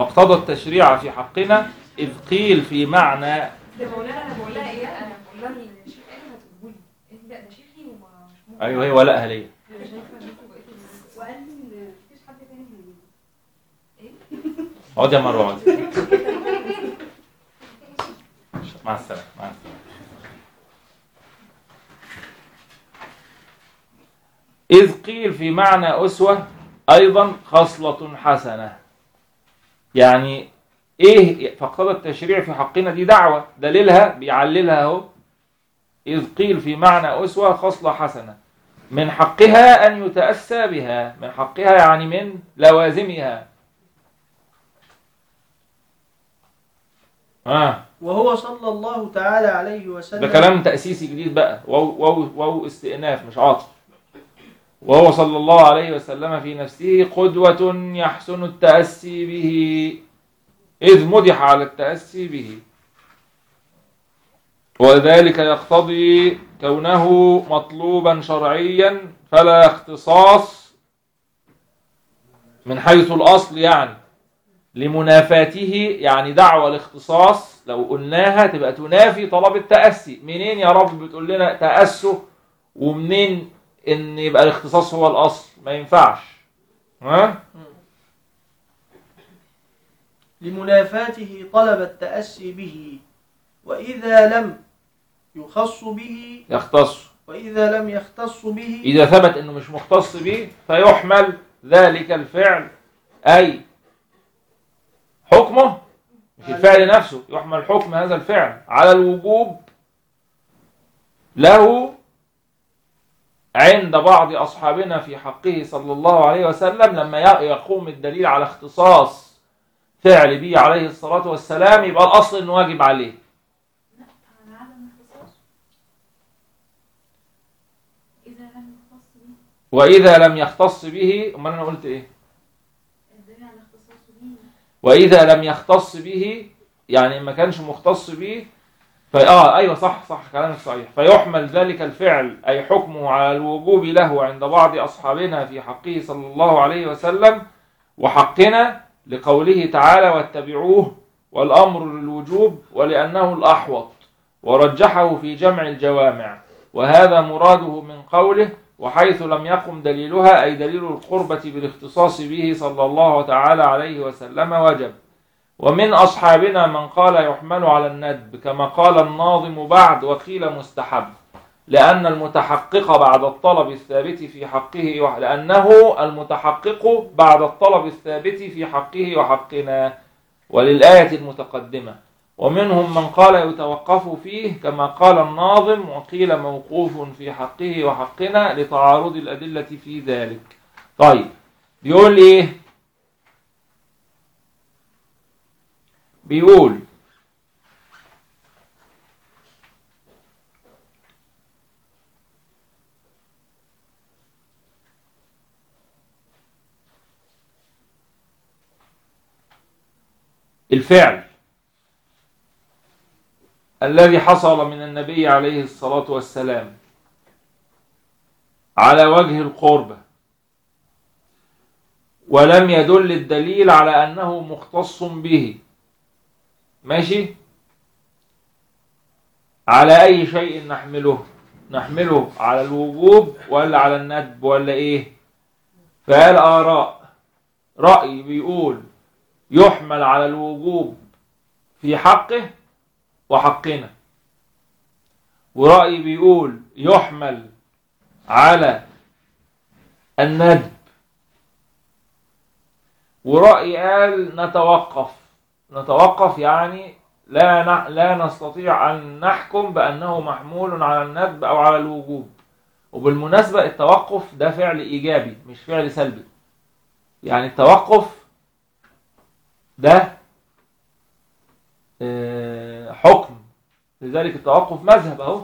فاقتضى التشريع في حقنا إذ قيل في معنى ده مولانا انا بقول لها ايه انا بقول لها الشيخ قال لي هتقولي انت لا ده شيخي وما مش ممكن أيوه هي ولائها ليا انا شايفه انكم بقيتوا بس- وقال لي ان مفيش حد تاني هيجي اقعد يا مروه اقعد. مع السلامة مع السلامة إذ قيل في معنى أسوة أيضا خصلة حسنة يعني إيه فاقتضى التشريع في حقنا دي دعوة دليلها بيعللها أهو إذ قيل في معنى أسوة خصلة حسنة من حقها أن يتأسى بها من حقها يعني من لوازمها آه وهو صلى الله تعالى عليه وسلم ده كلام تأسيسي جديد بقى واو واو واو استئناف مش عاطف وهو صلى الله عليه وسلم في نفسه قدوة يحسن التأسي به إذ مدح على التأسي به وذلك يقتضي كونه مطلوبا شرعيا فلا اختصاص من حيث الأصل يعني لمنافاته يعني دعوة الاختصاص لو قلناها تبقى تنافي طلب التأسي منين يا رب بتقول لنا تأسه ومنين ان يبقى الاختصاص هو الأصل ما ينفعش ها لمنافاته طلب التأسي به وإذا لم يخص به يختص وإذا لم يختص به إذا ثبت انه مش مختص به فيحمل ذلك الفعل أي حكمه مش الفعل نفسه يحمل حكم هذا الفعل على الوجوب له عند بعض أصحابنا في حقه صلى الله عليه وسلم لما ي- يقوم الدليل على اختصاص فعل به عليه الصلاة والسلام يبقى الأصل أنه واجب عليه على عدم اختصاصه إذا لم يختص به وإذا لم يختص به أمال أنا قلت إيه الدليل على اختصاصه به وإذا لم يختص به يعني ما كانش مختص به فآه أيوة صح صح كلامك صحيح فيحمل ذلك الفعل أي حكمه على الوجوب له عند بعض أصحابنا في حقه صلى الله عليه وسلم وحقنا لقوله تعالى واتبعوه والأمر للوجوب ولأنه الأحوط ورجحه في جمع الجوامع وهذا مراده من قوله وحيث لم يقم دليلها أي دليل القربة بالاختصاص به صلى الله تعالى عليه وسلم وجب ومن أصحابنا من قال يحمل على الندب كما قال الناظم بعد وقيل مستحب لأن المتحقق بعد الطلب الثابت في حقه وح... لأنه المتحقق بعد الطلب الثابت في حقه وحقنا وللآية المتقدمة ومنهم من قال يتوقف فيه كما قال الناظم وقيل موقوف في حقه وحقنا لتعارض الأدلة في ذلك طيب بيقول ايه بيقول الفعل الذي حصل من النبي عليه الصلاة والسلام على وجه القربة ولم يدل الدليل على أنه مختص به ماشي على أي شيء نحمله نحمله على الوجوب ولا على الندب ولا إيه فقال آراء رأي بيقول يحمل على الوجوب في حقه وحقنا ورأي بيقول يحمل على الندب ورأي قال نتوقف نتوقف يعني لا ن- لا نستطيع أن نحكم بأنه محمول على الندب أو على الوجوب وبالمناسبة التوقف ده فعل إيجابي مش فعل سلبي يعني التوقف ده آه، حكم لذلك التوقف مذهب اهو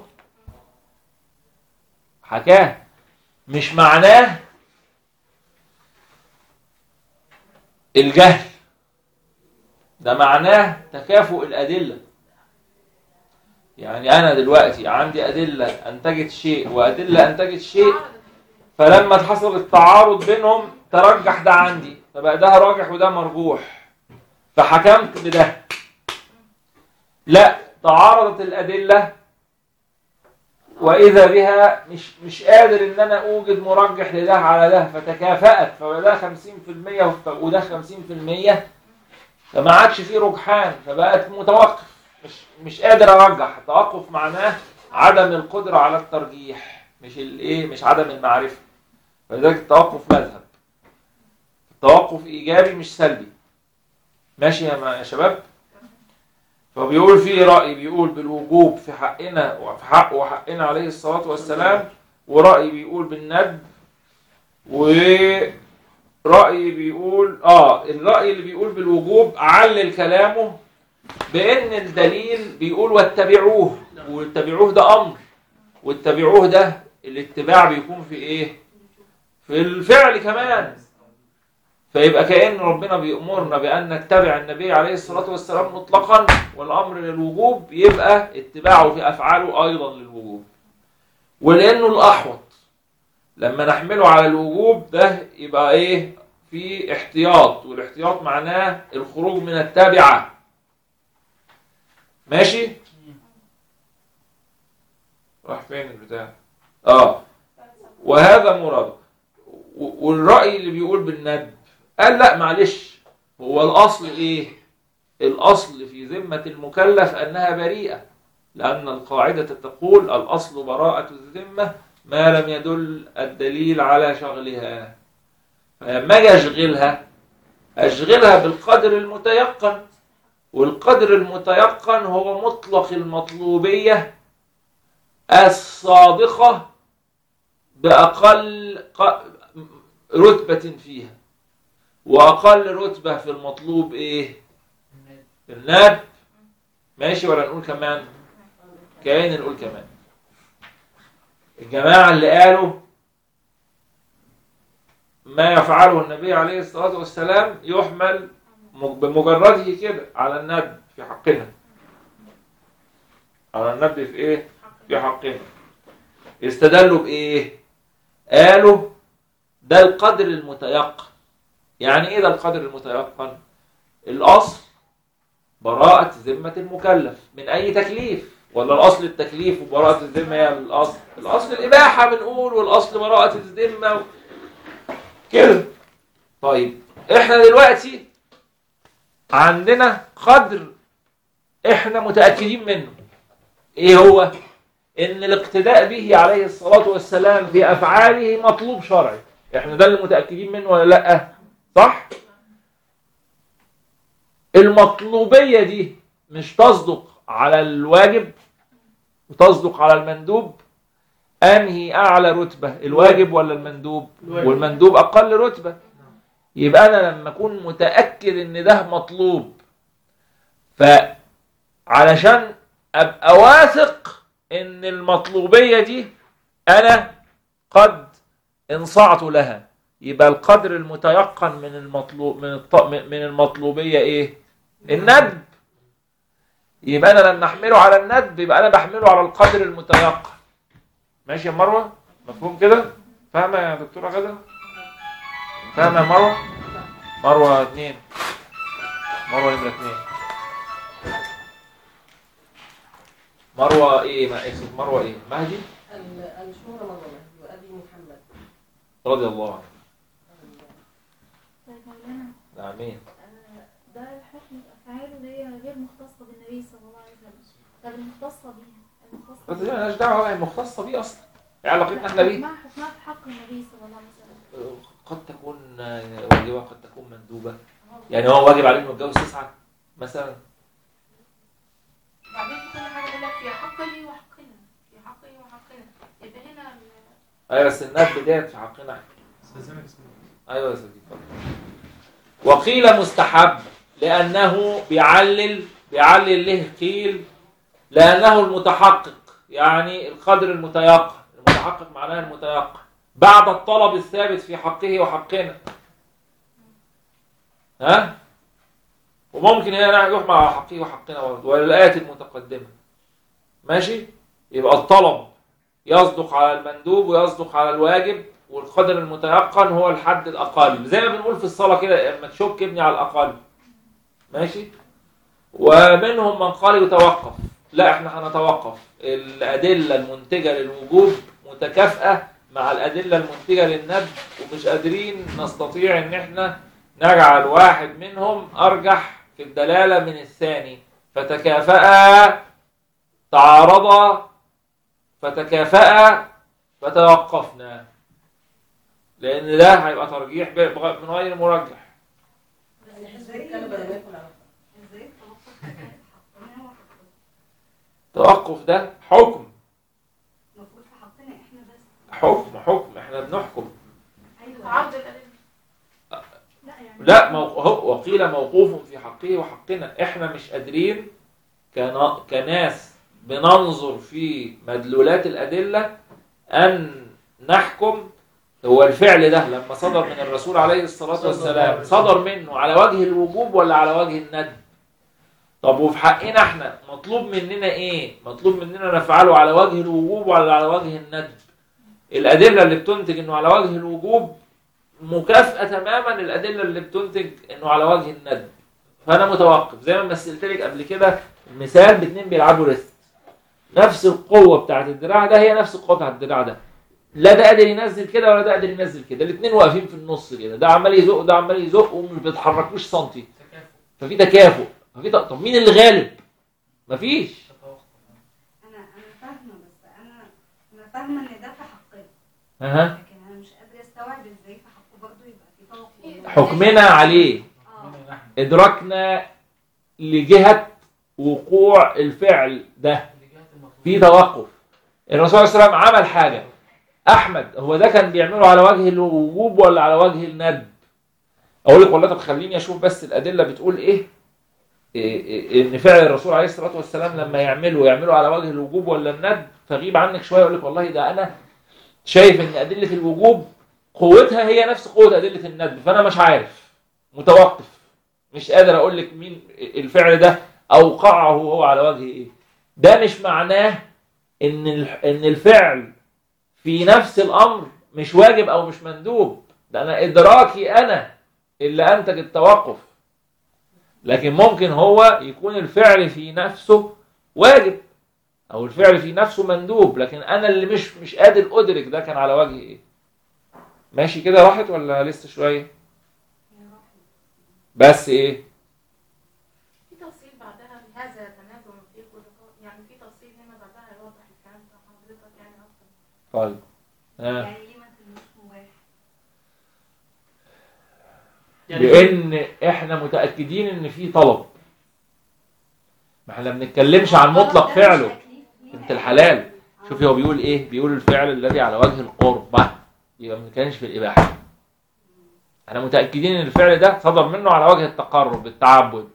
حكاه مش معناه الجهل ده معناه تكافؤ الأدلة يعني أنا دلوقتي عندي أدلة أنتجت شيء وأدلة أنتجت شيء فلما حصل التعارض بينهم ترجح ده عندي فبقى ده راجح وده مرجوح فحكمت بده لا تعارضت الأدلة وإذا بها مش مش قادر إن أنا أوجد مرجح لده على ده فتكافأت فده 50% وده 50% فما عادش فيه رجحان فبقت متوقف مش مش قادر أرجح التوقف معناه عدم القدرة على الترجيح مش الايه مش عدم المعرفة فلذلك التوقف مذهب التوقف إيجابي مش سلبي ماشي يا ما- يا شباب فبيقول في رأي بيقول بالوجوب في حقنا وفي حق وحقنا عليه الصلاة والسلام ورأي بيقول بالندب ورأي بيقول اه الرأي اللي بيقول بالوجوب علل كلامه بأن الدليل بيقول واتبعوه واتبعوه ده أمر واتبعوه ده الاتباع بيكون في ايه في الفعل كمان فيبقى كأن ربنا بيأمرنا بأن نتبع النبي عليه الصلاة والسلام مطلقا والأمر للوجوب يبقى اتباعه في أفعاله أيضا للوجوب ولأنه الأحوط لما نحمله على الوجوب ده يبقى إيه في احتياط والاحتياط معناه الخروج من التابعة ماشي راح فين البتاع اه وهذا مراد و- والرأي اللي بيقول بالندب قال لا معلش هو الأصل إيه؟ الأصل في ذمة المكلف أنها بريئة لأن القاعدة تقول الأصل براءة الذمة ما لم يدل الدليل على شغلها فلما أجي أشغلها أشغلها بالقدر المتيقن والقدر المتيقن هو مطلق المطلوبية الصادقة بأقل ق- رتبة فيها وأقل رتبة في المطلوب إيه؟ في الناب ماشي ولا نقول كمان؟ كأن نقول كمان الجماعة اللي قالوا ما يفعله النبي عليه الصلاة والسلام يحمل م- بمجرده كده على الندب في حقنا على الندب في ايه؟ في حقنا استدلوا بإيه؟ قالوا ده القدر المتيقن يعني ايه ده القدر المتيقن الاصل براءة ذمة المكلف من اي تكليف ولا الاصل التكليف وبراءة الذمة هي الاصل الاصل الاباحة بنقول والاصل براءة الذمة و... كده طيب احنا دلوقتي عندنا قدر احنا متأكدين منه ايه هو ان الاقتداء به عليه الصلاة والسلام في افعاله مطلوب شرعي احنا ده اللي متأكدين منه ولا لا صح المطلوبية دي مش تصدق على الواجب وتصدق على المندوب انهي اعلى رتبة الواجب ولا المندوب الواجب. والمندوب اقل رتبة يبقى انا لما اكون متأكد ان ده مطلوب فعلشان ابقى واثق ان المطلوبية دي انا قد انصعت لها يبقى القدر المتيقن من المطلوب من الط... من المطلوبية ايه الندب يبقى انا لما احمله على الندب يبقى انا بحمله على القدر المتيقن ماشي يا مروة مفهوم كده فاهمة يا دكتورة غدا فاهمة يا مروة مروة اتنين مروة نمرة اتنين مروة ايه ما اسم مروة ايه مهدي ال- الشهرة مرة مهدي وأبي محمد رضي الله عنه طيب مولانا امين آه، ده الحكم أفعاله اللي هي غير مختصة بالنبي صلى الله عليه وسلم طب المختصة بيها المختصة بس دي مالهاش دعوه هي مختصه بيه اصلا ايه علاقتنا احنا بيه حكمها حكمها في حق النبي صلى الله عليه وسلم قد تكون واجبه قد تكون مندوبه يعني هو واجب عليه انه يتجوز تسعه مثلا بعدين في كل حاجه يقول لك في حقه وحقنا في حقه وحقنا يبقى هنا ال- ايوه بس الندب ديت في حقنا احنا استاذنك اسمه ايوه يا سيدي اتفضل. وقيل مستحب لانه بيعلل بيعلل له قيل لانه المتحقق يعني القدر المتيقن المتحقق معناه المتيقن بعد الطلب الثابت في حقه وحقنا ها وممكن هنا يحمل على حقه وحقنا برضه وللآية المتقدمة ماشي يبقى الطلب يصدق على المندوب ويصدق على الواجب والقدر المتيقن هو الحد الأقل زي ما بنقول في الصلاة كده لما تشك ابني على الأقل ماشي ومنهم من قال يتوقف لا احنا هنتوقف الأدلة المنتجة للوجوب متكافئة مع الأدلة المنتجة للندب ومش قادرين نستطيع ان احنا نجعل واحد منهم أرجح في الدلالة من الثاني فتكافأ تعارضا فتكافأ فتوقفنا لأن ده هيبقى ترجيح بغ- من غير مرجح يعني حزب الكلب لم يكن على ازاي التوقف ده حقنا وحقنا توقف ده حكم المفروض في حقنا احنا بس حكم حكم احنا بنحكم ايوه عرض الأدلة لا يعني لا موق... هو- وقيل موقوف في حقه وحقنا احنا مش قادرين كنا... كناس بننظر في مدلولات الأدلة أن نحكم هو الفعل ده لما صدر من الرسول عليه الصلاة والسلام صدر منه على وجه الوجوب ولا على وجه الندب طب وفي حقنا احنا مطلوب مننا ايه مطلوب مننا نفعله على وجه الوجوب ولا على وجه الندب الأدلة اللي بتنتج انه على وجه الوجوب مكافأة تماما الأدلة اللي بتنتج انه على وجه الندب فأنا متوقف زي ما مثلت لك قبل كده المثال باتنين بيلعبوا ريست نفس القوة بتاعت الدراع ده هي نفس القوة بتاعت الدراع ده لا ده قادر ينزل كده ولا ده قادر ينزل كده الاثنين واقفين في النص كده ده عمال يزق وده عمال يزق ومش بيتحركوش سنتي ففي تكافؤ ففي ت- طب مين اللي غالب مفيش انا انا فاهمه بس انا انا فاهمه ان ده في حقنا أها. لكن انا مش قادره استوعب ازاي في حقه برضه يبقى في توقف حكمنا عليه اه ادراكنا لجهة وقوع الفعل ده في توقف الرسول صلى الله عليه وسلم عمل حاجة أحمد هو ده كان بيعمله على وجه الوجوب ولا على وجه الندب أقول لك والله طب خليني أشوف بس الأدلة بتقول إيه إيه- إيه- إن فعل الرسول عليه الصلاة والسلام لما يعمله يعمله على وجه الوجوب ولا الندب فغيب عنك شوية أقول لك والله ده أنا شايف إن أدلة الوجوب قوتها هي نفس قوة أدلة الندب فأنا مش عارف متوقف مش قادر أقول لك مين الفعل ده أوقعه هو على وجه إيه ده مش معناه ان الح- ان الفعل في نفس الامر مش واجب او مش مندوب ده انا ادراكي انا اللي انتج التوقف لكن ممكن هو يكون الفعل في نفسه واجب او الفعل في نفسه مندوب لكن انا اللي مش مش قادر ادرك ده كان على وجه ايه ماشي كده راحت ولا لسه شويه بس ايه في تفصيل بعدها هذا تناغم في الخلقات يعني في تفصيل هنا بعدها يوضح الكلام ده حضرتك يعني اكتر طيب آه. يعني ليه ما تلمسش مباح يعني لان احنا متاكدين ان في طلب ما احنا ما بنتكلمش عن مطلق ده مش فعله تكليف لينا بنت الحلال آه. شوفي هو بيقول ايه بيقول الفعل الذي على وجه القربة يبقى ما بنتكلمش في الاباحه احنا متاكدين ان الفعل ده صدر منه على وجه التقرب التعبد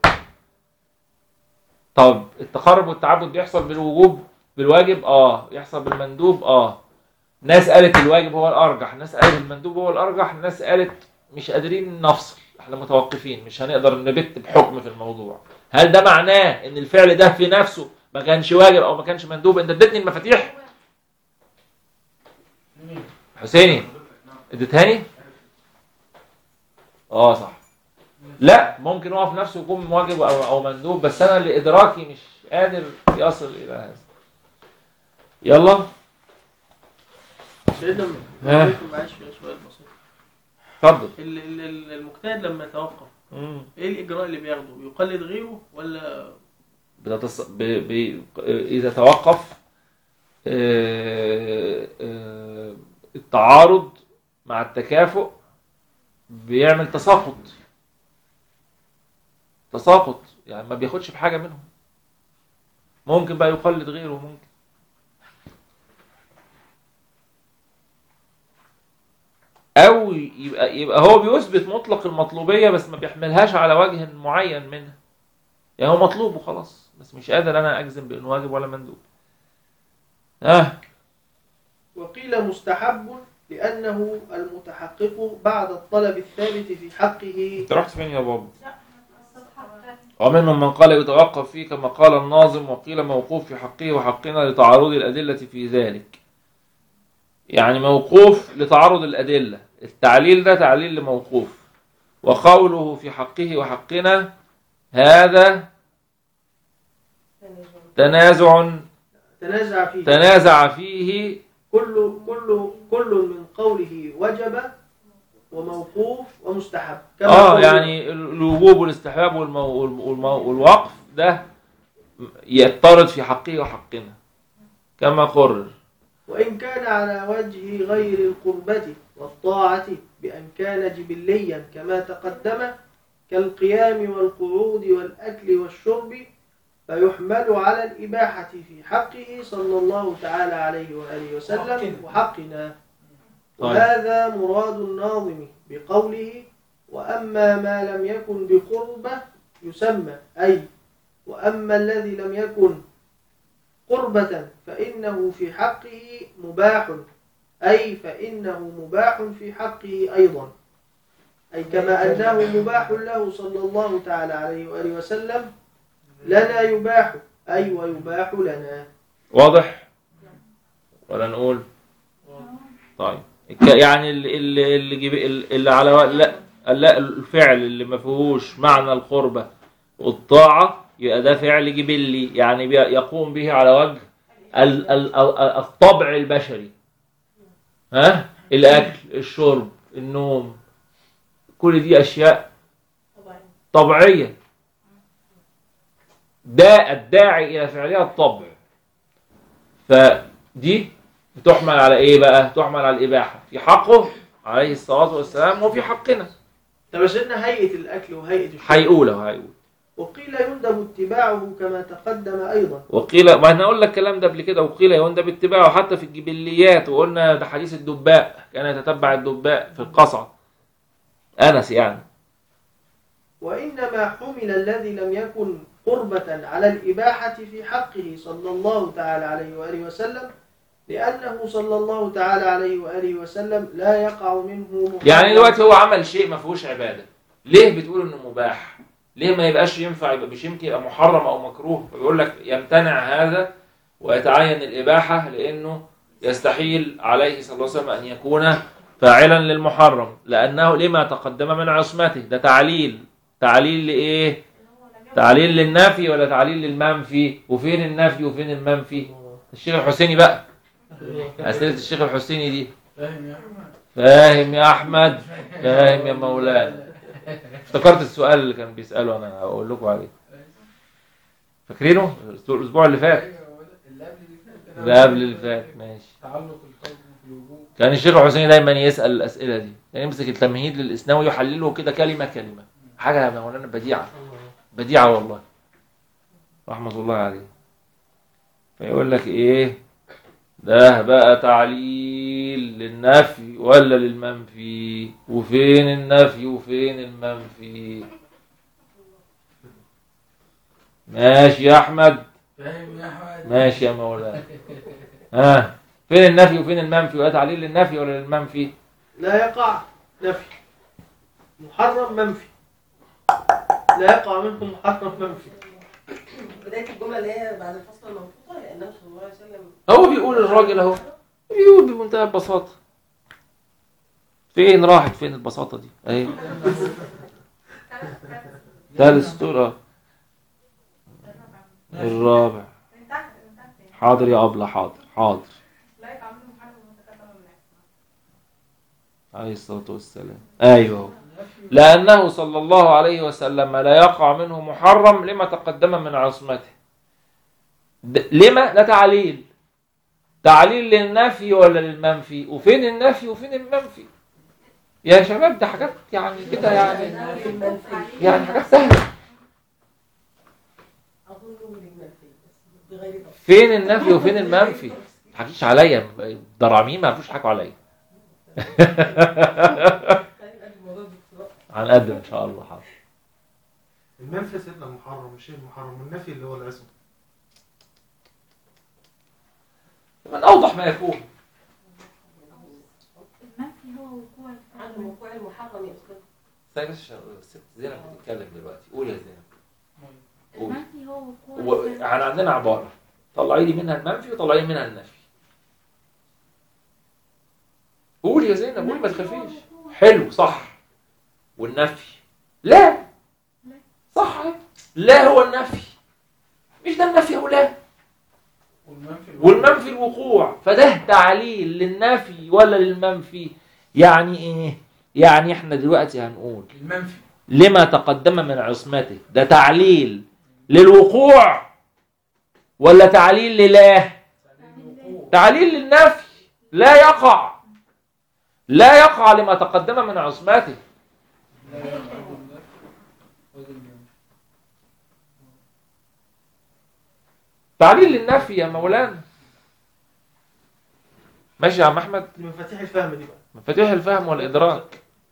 طب التقرب والتعبد بيحصل بالوجوب بالواجب اه يحصل بالمندوب اه ناس قالت الواجب هو الارجح ناس قالت المندوب هو الارجح ناس قالت مش قادرين نفصل احنا متوقفين مش هنقدر نبت بحكم في الموضوع هل ده معناه ان الفعل ده في نفسه ما كانش واجب او ما كانش مندوب انت اديتني المفاتيح حسيني اديتهاني اه صح لا ممكن هو في نفسه يكون واجب او او مندوب بس انا اللي ادراكي مش قادر يصل الى هذا يلا سيدنا ها. ممكن معلش في سؤال بسيط اتفضل ال- ال- ال- المجتهد لما يتوقف مم. ايه الاجراء اللي بياخده بيقلد غيره ولا بتتص... ب... ب... إذا توقف آه، آه، التعارض مع التكافؤ بيعمل تساقط تساقط يعني ما بياخدش بحاجة منهم ممكن بقى يقلد غيره ممكن أو يبقى, يبقى هو بيثبت مطلق المطلوبية بس ما بيحملهاش على وجه معين منها يعني هو مطلوب وخلاص بس مش قادر انا اجزم بانه واجب ولا مندوب اه وقيل مستحب لأنه المتحقق بعد الطلب الثابت في حقه انت رحت فين يا بابا الصفحه الثانيه ومنهم من قال يتوقف فيه كما قال الناظم وقيل موقوف في حقه وحقنا لتعارض الأدلة في ذلك يعني موقوف لتعارض الأدلة التعليل ده تعليل لموقوف وقوله في حقه وحقنا هذا تنازع تنازع فيه تنازع فيه كل كل كل من قوله وجب وموقوف ومستحب كما اه قوله- يعني الوجوب والاستحباب والمو والمو والوقف ده يضطرد في حقه وحقنا كما قرر وإن كان على وجه غير القربة والطاعة بأن كان جبليا كما تقدم كالقيام والقعود والأكل والشرب فيحمل على الإباحة في حقه صلى الله تعالى عليه وآله وسلم وحقنا طيب. وهذا مراد الناظم بقوله وأما ما لم يكن بقربة يسمى أي وأما الذي لم يكن قربة فإنه في حقه مباح أي فإنه مباح في حقه أيضا أي كما أنه مباح له صلى الله تعالى عليه وآله وسلم لنا يباح أي ويباح لنا واضح ولا نقول طيب الك- يعني اللي اللي اللي, جيب- اللي على و- لا لا الفعل اللي ما فيهوش معنى القربة والطاعة يبقى ده فعل جبلي يعني بي- يقوم به على وجه ال- ال- ال- الطبع البشري ها الاكل الشرب النوم كل دي اشياء طبعا طبيعية ده الداعي إلى فعلها الطبع فدي بتحمل على إيه بقى؟ تحمل على الإباحة في حقه عليه الصلاة والسلام وفي حقنا تبسلنا هيئة الأكل وهيئة الشرب هيقول هيقول وقيل يندب اتباعه كما تقدم أيضا وقيل ما احنا قلنا الكلام ده قبل كده وقيل يندب اتباعه حتى في الجبليات وقلنا ده حديث الدباء كان يتتبع الدباء في القصعة أنس يعني وإنما حمل الذي لم يكن قربة على الإباحة في حقه صلى الله تعالى عليه وآله وسلم لأنه صلى الله تعالى عليه وآله وسلم لا يقع منه محرم. يعني دلوقتي هو عمل شيء ما فيهوش عباده ليه بتقول انه مباح ليه ما يبقاش ينفع يبقى مش يمكن يبقى محرم او مكروه فبيقول لك يمتنع هذا ويتعين الاباحه لانه يستحيل عليه صلى الله عليه وسلم ان يكون فاعلا للمحرم لانه لما تقدم من عصمته ده تعليل تعليل لايه تعليل للنفي ولا تعليل للمنفي وفين النفي وفين المنفي الشيخ الحسيني بقى اسئله الشيخ الحسيني دي فاهم يا احمد فاهم يا احمد فاهم يا مولانا افتكرت السؤال اللي كان بيساله انا هقول لكم عليه فاكرينه الاسبوع اللي فات ايوه هو ده اللي قبل اللي فات اللي قبل اللي فات ماشي تعلق القلب في الوجوب كان الشيخ الحسيني دايما يسال الاسئله دي كان يمسك التمهيد للاسناوي يحلله كده كلمه كلمه حاجه يا مولانا بديعه بديعه والله رحمه الله عليه فيقول لك ايه ده بقى تعليل للنفي ولا للمنفي وفين النفي وفين المنفي ماشي يا احمد فاهم يا احمد ماشي يا مولانا ها فين النفي وفين المنفي وده تعليل للنفي ولا للمنفي لا يقع نفي محرم منفي لا يقع منه محرم منفي بداية الجملة اللي هي بعد الفصل المنقوطة لأنه صلى الله عليه وسلم هو بيقول الراجل اهو بيقول بمنتهى البساطة فين راحت فين البساطة دي اهي ثالث سطور الرابع من تحت من تحت يعني. حاضر يا أبلة حاضر حاضر لا يقع منه محرم وتكلم من عصمة. عليه الصلاة والسلام أيوه لأنه صلى الله عليه وسلم لا يقع منه محرم لما تقدم من عصمته د- لما ده تعليل تعليل للنفي ولا للمنفي وفين النفي وفين المنفي يا شباب ده حاجات يعني كده يعني يعني حاجات سهلة أظنه للمنفي بس بغير ضبط فين النفي وفين المنفي ما تحكيش عليا ضرامين ما فيش حكوا عليا الموضوع باختصار. عن قد ان شاء الله حاضر المنفي سيدنا المحرم الشيء المحرم والنفي اللي هو العصمة من اوضح ما يكون المنفي هو وقوع عن الفعل وقوع المحرم يا أستاذ طيب بس عشان الست زينب بتتكلم دلوقتي قول يا زينب قول. المنفي هو وقوع و- الفعل احنا عندنا عباره طلعي لي منها المنفي وطلعي لي منها النفي قول يا زينب قول ما المنفي هو تخافيش وقوع. حلو صح والنفي لا لا. صح لا هو النفي مش ده النفي يا اولاد والمنفي والمنفي الوقوع فده تعليل للنفي ولا للمنفي يعني ايه يعني احنا دلوقتي هنقول المنفي لما تقدم من عصمته ده تعليل للوقوع ولا تعليل لله الوقوع تعليل للنفي لا يقع لا يقع لما تقدم من عصمته لا يقع بالنفي ولا المنفي تعليل للنفي يا مولانا ماشي يا عم احمد دي مفاتيح الفهم دي بقى مفاتيح الفهم والادراك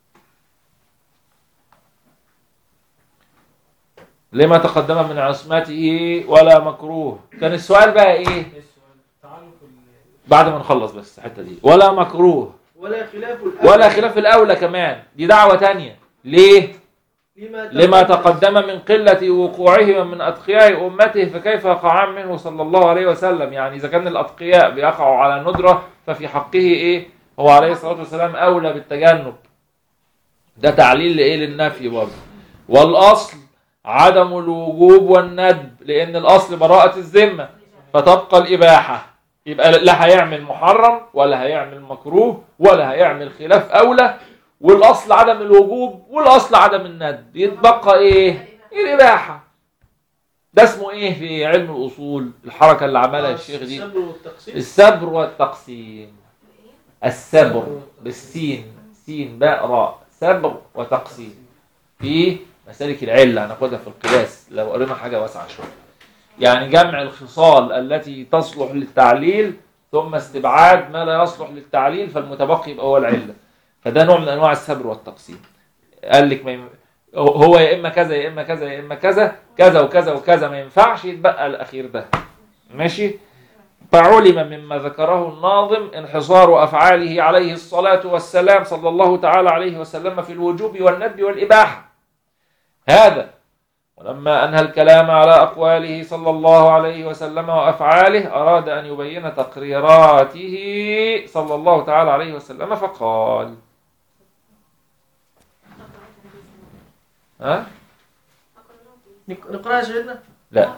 لما تقدم من عصمته ولا مكروه كان السؤال بقى ايه ايه السؤال؟ تعالوا في ال- بعد ما نخلص بس الحته دي ولا مكروه ولا خلاف الأولى ولا خلاف الاولى كمان دي دعوه تانية ليه لما لما تقدم من قلة وقوعه من أتقياء أمته فكيف يقعان منه صلى الله عليه وسلم يعني إذا كان الأتقياء بيقعوا على ندرة ففي حقه إيه هو عليه الصلاة والسلام أولى بالتجنب ده تعليل لإيه للنفي برضه والأصل عدم الوجوب والندب لأن الأصل براءة الذمة فتبقى الإباحة يبقى لا هيعمل محرم ولا هيعمل مكروه ولا هيعمل خلاف أولى والاصل عدم الوجوب والاصل عدم الندب يتبقى ايه الاباحه ده اسمه ايه في علم الاصول الحركه اللي عملها الشيخ دي الصبر والتقسيم السبر والتقسيم السبر بالسين سين باء راء سبر وتقسيم في مسالك العله هناخدها في القياس لو قرينا حاجه واسعه شويه يعني جمع الخصال التي تصلح للتعليل ثم استبعاد ما لا يصلح للتعليل فالمتبقي يبقى هو العله فده نوع من انواع السبر والتقسيم قال لك ما يم... هو يا اما كذا يا اما كذا يا اما كذا كذا وكذا وكذا ما ينفعش يتبقى الاخير ده ماشي فعلم مما ذكره الناظم انحصار افعاله عليه الصلاه والسلام صلى الله تعالى عليه وسلم في الوجوب والندب والاباحه هذا ولما انهى الكلام على اقواله صلى الله عليه وسلم وافعاله اراد ان يبين تقريراته صلى الله تعالى عليه وسلم فقال ها نق- نقرأها يا سيدنا لا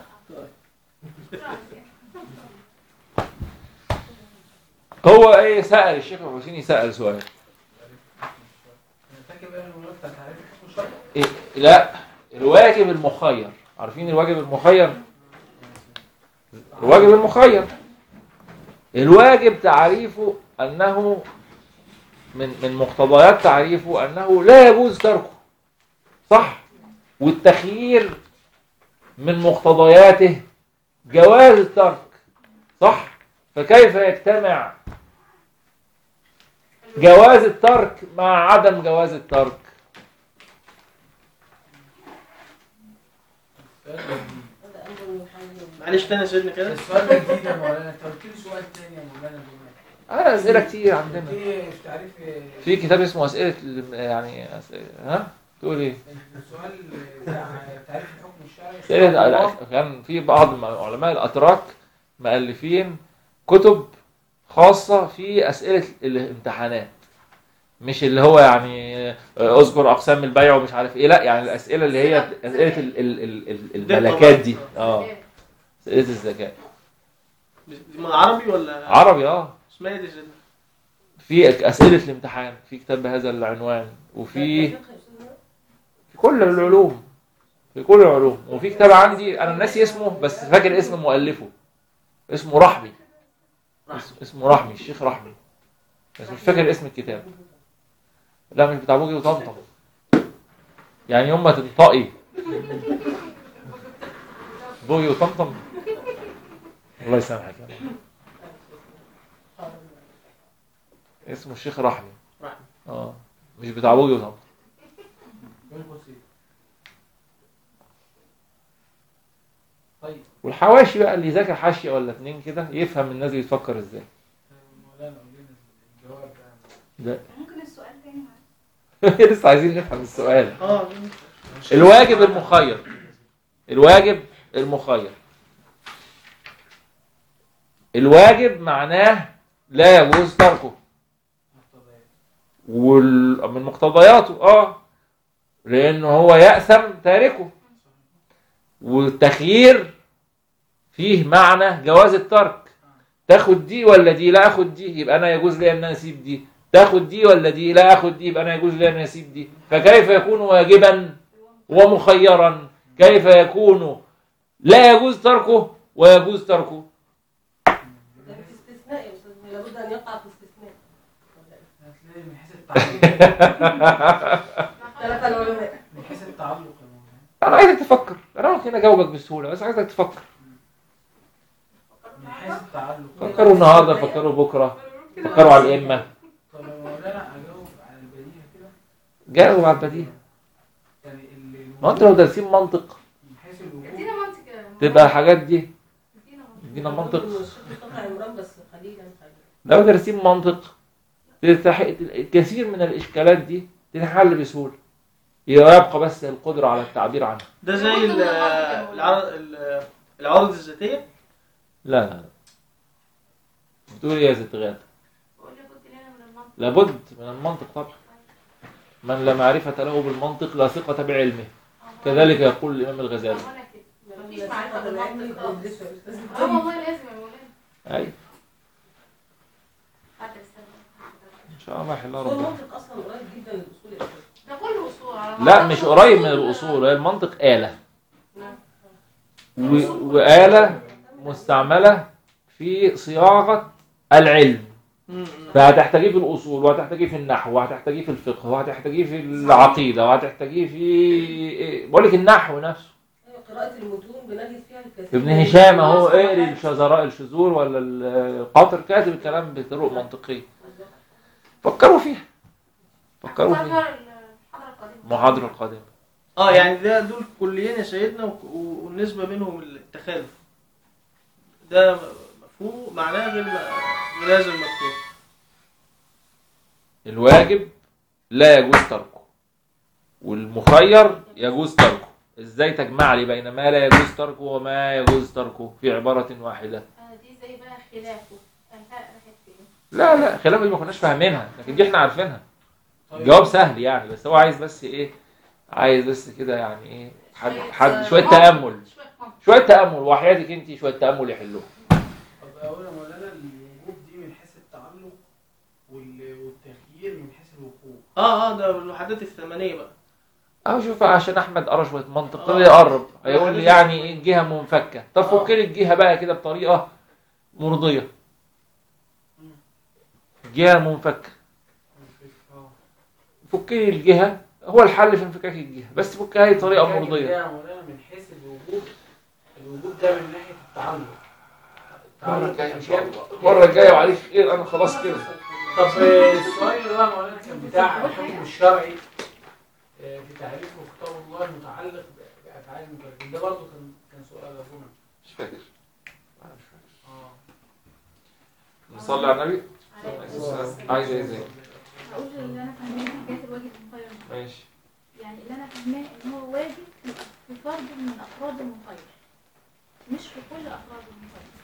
هو ايه سأل الشيخ الحسيني سأل سؤال انا فاكر بقى الموضوع بتاع تعريف الحكم الشرعي إيه؟ لا الواجب المخير عارفين الواجب المخير الواجب المخير الواجب تعريفه انه من من مقتضيات تعريفه انه لا يجوز تركه صح والتخيير من مقتضياته جواز الترك صح فكيف يجتمع جواز الترك مع عدم جواز الترك السؤال ده جديد. هذا أمر محير معلش تاني يا سيدنا كده السؤال ده جديد يا مولانا انت قلت لي سؤال تاني يا مولانا دلوقتي أنا أسئلة كتير عندنا قلت لي في تعريف في كتاب اسمه أسئلة ال- يعني أسئلة ها تقول إيه؟ السؤال بتاع تعريف الحكم الشرعي أسئلة كان في بعض من علماء الأتراك مؤلفين كتب خاصة في أسئلة الامتحانات مش اللي هو يعني آه، اذكر اقسام البيع ومش عارف ايه لا يعني الاسئله اللي هي اسئله ال- ال- ال- ال- الملكات دي اه اسئله الزكاه دي من عربي ولا عربي اه اسمها ايه دي يا سيدنا في اسئله الامتحان في كتاب بهذا العنوان وفي في كل العلوم في كل العلوم وفي كتاب عندي انا ناسي اسمه بس فاكر اسم مؤلفه اسمه رحمي اس- اسمه رحمي الشيخ رحمي بس مش فاكر اسم الكتاب لا مش بتاع بوجي وطمطم يعني يوم ما تنطقي بوجي وطمطم الله يسامحك يا رب. اسمه الشيخ رحمي رحمي. اه مش بتاع بوجي وطمطم بين قوسين طيب والحواشي بقى اللي يذاكر حاشيه ولا اتنين كده يفهم الناس دي بتفكر ازاي مولانا قول لنا الجواب ده لا ممكن السؤال تاني معلش لسه عايزين نفهم السؤال اه الواجب المخير الواجب المخير الواجب معناه لا يجوز تركه مقتضيات وال... من مقتضياته اه لانه هو يأثم تاركه والتخيير فيه معنى جواز الترك تاخد دي ولا دي لا اخد دي يبقى انا يجوز لي ان انا اسيب دي تاخد دي ولا دي لا اخد دي يبقى انا يجوز لي ان انا اسيب دي فكيف يكون واجبا ومخيرا كيف يكون لا يجوز تركه ويجوز تركه ده في استثناء يا استاذ لابد ان يقع في استثناء هتلاقي من حيث التعلق ثلاثة العلماء من حيث التعلق يا مولانا. انا عايزك تفكر انا ممكن اجاوبك بسهوله بس عايزك تفكر من حيث التعلق فكروا النهارده فكروا بكره فكروا على الائمه طب يا مولانا اجاوب على البديهه كده جاوب على البديهه يعني ال- ما انت لو دارسين منطق من حيث الوجود ادينا منطق تبقى الحاجات دي ادينا منطق ادينا منطق الشيخ مصطفى عمران بس قليلا قليلا لو دارسين منطق تلتحق كثير من الاشكالات دي تنحل بسهوله يبقى بس القدره على التعبير عنها ده زي ال- العرض ال- العوارض الذاتية لا لا لا بتقول ايه يا ست غاده بقول لابد لنا من المنطق لابد من المنطق طبعا من لا معرفة له بالمنطق لا ثقة بعلمه كذلك يقول الإمام الغزالي ولا كده مفيش لا معرفة ثقة بالعلم بالمنطق خالص بيدرسوا يا أستاذ. اه والله لازم يا مولانا أي حتى استنى إن شاء الله يحلها هو ربنا المنطق اصلا قريب جدا للاصول يا أستاذ. ده كله اصول على لا بعضها. مش قريب من الأصول هي المنطق آلة و- وآلة مستعملة في صياغة العلم فهتحتاجيه في الأصول وهتحتاجيه في النحو وهتحتاجيه في الفقه وهتحتاجيه في العقيدة وهتحتاجيه في إيه؟ بقول لك النحو نفسه أيوة، قراءة المتون بنجد فيها الكثير ابن من هشام اهو الناس اقري الشذراء الشذور ولا القاطر كاتب الكلام بطرق منطقيه فكروا فيها فكروا فيها فاكر الحضرة القديمة المحاضرة القادمة اه يعني ده دول كليين يا سيدنا و- و- والنسبة بينهم التخالف ده مفهوم معناه غير م- غير هذا المفهوم الواجب لا يجوز تركه والمخير يجوز تركه ازاي تجمع لي بين ما لا يجوز تركه وما يجوز تركه في عبارة واحدة آه، دي زي بقى خلافه انتهى راحت فين لا لا خلاف دي ما كناش فاهمينها لكن دي احنا عارفينها طيب. الجواب سهل يعني بس هو عايز بس ايه عايز بس كده يعني ايه حد شوية- حد شوية منطق. تأمل شوية منطق. شوية تأمل وحياتك انت شوية تأمل يحلوه طب أولا مولانا الوجود دي من حيث التعلق وال- والتغيير من حيث الوقوع اه اه ده الوحدات الثمانية بقى اهو شوف عشان احمد قرا شويه منطق ابتدى يقرب هيقول لي يعني ايه الجهه منفكه طب فك لي الجهه بقى كده بطريقه مرضيه الجهه منفكه اه فك لي الجهه هو الحل في انفكاك الجهه بس فكها لي بطريقه مرضيه يا مولانا من حيث الوجود الوجود ده من ناحية التعلق المره الجايه ان شاء الله المره الجايه وعليك خير انا خلاص كده طب آه، السؤال اللي هو مولانا كان بتاع الحكم الشرعي آه، في تعريف كتاب الله المتعلق بافعال المكلفين ده برضه كان كان سؤال ابونا مش فاكر أنا مش فاكر. اه نصلي على النبي عليكم السلام. عايز ايه زي هقول اللي انا فاهماه في حكايه الواجب المخير ده. ماشي يعني اللي انا فاهماه ان هو واجب في فرد من افراد المخير مش في كل افراد المخير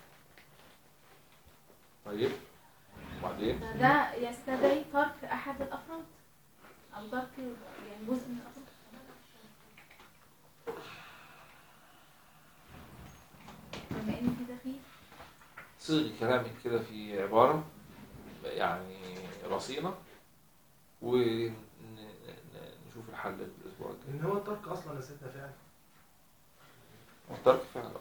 طيب وبعدين فده يستدعي ترك احد الافراد او ترك يعني جزء من الافراد بما ان في تخيير صيغي كلامك كده في عبارة يعني رصينة ونشوف الحل الأسبوع الجاي ان هو الترك اصلا يا سيدنا فعلا والترك فعلا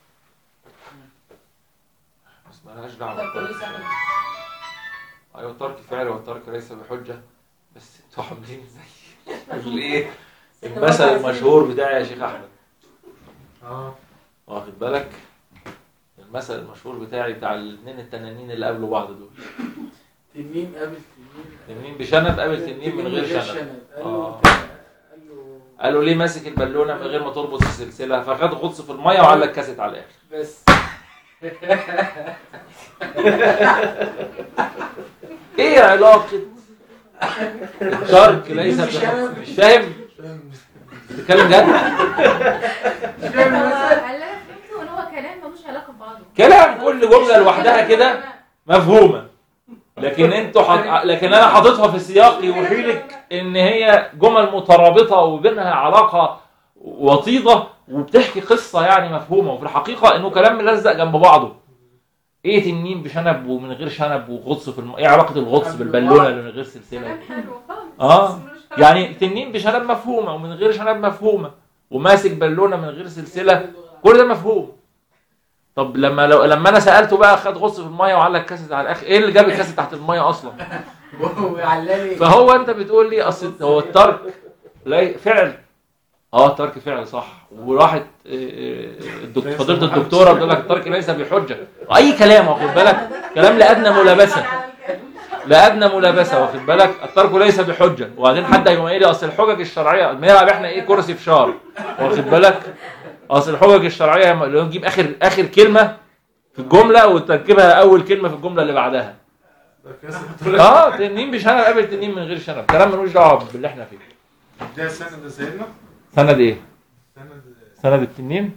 بس مالهاش طب دعوة كل سنة أيوة الترك فعل والترك ليس بحجة بس انتوا عاملين زي الايه المثل المشهور بتاعي يا شيخ أحمد اه واخد بالك المثل المشهور بتاعي بتاع الاثنين التنانين اللي قابلوا بعض دول تنين قابل تنين تنين بشنب قابل تنين من غير شنب قال آه. له قال له قالوا ليه ماسك البالونه من غير ما تربط السلسله فخد غطس في الميه وعلق كاسيت على الاخر بس ايه علاقه الترك ليس بحب مش فاهم بتتكلم جد هو اللي انا فهمته ان هو كلام ملوش علاقه ببعضه كلام كل جمله لوحدها كده مفهومه لكن انتوا حط... لكن انا حاططها في سياق يوحي لك ان هي جمل مترابطه وبينها علاقه وطيده وبتحكي قصه يعني مفهومه وفي الحقيقه انه كلام ملزق جنب بعضه ايه تنين بشنب ومن غير شنب وغطس في الم... ايه علاقه الغطس بالبالونه اللي من غير سلسله كلام حلو خالص آه. بس ملوش علاقة. يعني تنين بشنب مفهومه ومن غير شنب مفهومه وماسك بالونه من غير سلسله كل ده مفهوم طب لما لو لما انا سالته بقى خد غطس في الميه وعلق كاسه على الاخر ايه اللي جاب الكاسه تحت الميه اصلا وعلاني فهو انت بتقول لي اصل هو الترك لا فعل اه الترك فعل صح وراحت آه، آه، الدك- فضيله الدكتوره بتقول لك الترك ليس بحجه اي كلام واخد بالك كلام لادنى ملابسه لادنى ملابسه واخد بالك الترك ليس بحجه وبعدين حد هيقوم قايل لي اصل الحجج الشرعيه بنلعب احنا ايه كرسي فشار واخد بالك اصل الحجج الشرعيه لما لو نجيب اخر اخر كلمه في الجمله وتركبها اول كلمه في الجمله اللي بعدها ده كاسة اه تنين بشنب قابل تنين من غير شنب كلام ملوش دعوه باللي احنا فيه ده سند سيدنا سند ايه سند سند التنين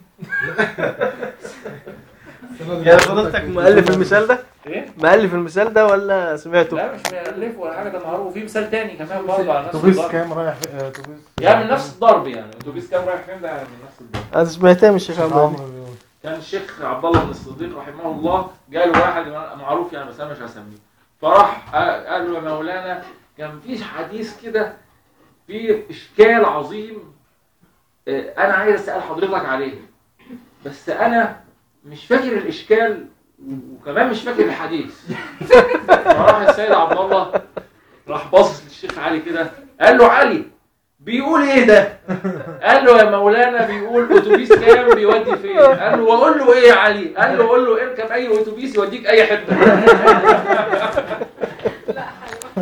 سند يا فضلتك مؤلف المثال ده ايه مؤلف المثال ده ولا سمعته لا مش مؤلف ولا حاجه ده معروف وفي مثال تاني كمان برضه على نفس اتوبيس الضرب كام رايح في- آه، اتوبيس يعني من نفس الضرب يعني اتوبيس كام رايح فين ده يعني من نفس الضرب انا سمعتها من الشيخ عمرو عمرو بيقول. كان الشيخ عبد الله بن الصديق رحمه الله جاله واحد معروف يعني بس انا مش هسميه فراح قال له يا مولانا كان في حديث كده في اشكال عظيم آه، انا عايز اسال حضرتك عليه بس انا مش فاكر الاشكال وكمان مش فاكر الحديث فراح السيد عبد الله راح باصص للشيخ علي كده قال له علي بيقول ايه ده قال له يا مولانا بيقول اتوبيس كام بيودي فين قال له واقول له ايه يا علي قال له قول له اركب اي اتوبيس يوديك اي حته